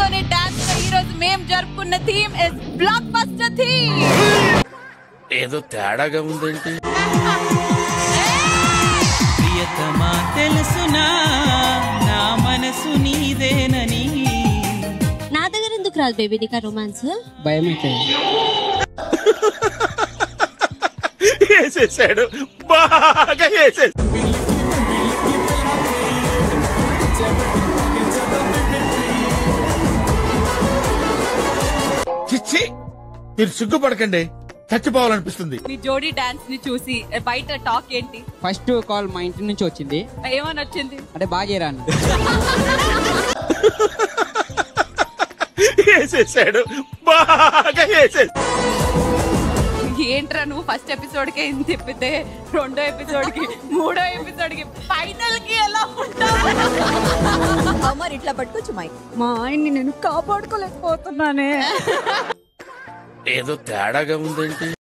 తోనే డాన్స్ ఈ రోజు మేము జరుపుకున్న theme is blockbuster theme ఏదో తేడాగా ఉందేంటి ప్రియతమా తెలుసునా నా మనసు నీదేనని నా దగ్గర ఎందుకు రాదు బేబీ నీకు రొమాన్స్ భయం అవుతుంది వేసేసాడు బాగా వేసేసాడు చిచ్చి మీరు సిగ్గుపడకండి చచ్చిపోవాలనిపిస్తుంది మీ జోడీ డాన్స్ ని చూసి బయట టాక్ ఏంటి ఫస్ట్ కాల్ మా ఇంటి నుంచి వచ్చింది ఏమని వచ్చింది అంటే బాగా చేయరాను వేసేసాడు బాగా వేసేసాడు ఏంట్రా నువ్వు ఫస్ట్ ఎపిసోడ్ కి ఏం తిప్పితే రెండో ఎపిసోడ్ కి మూడో ఎపిసోడ్ కి ఫైనల్ కి ఎలా ఉంటావు మరి ఇట్లా పట్టుకోవచ్చు మైక్ మా ఆయన్ని నేను కాపాడుకోలేకపోతున్నానే ఏదో తేడాగా ఉందేంటి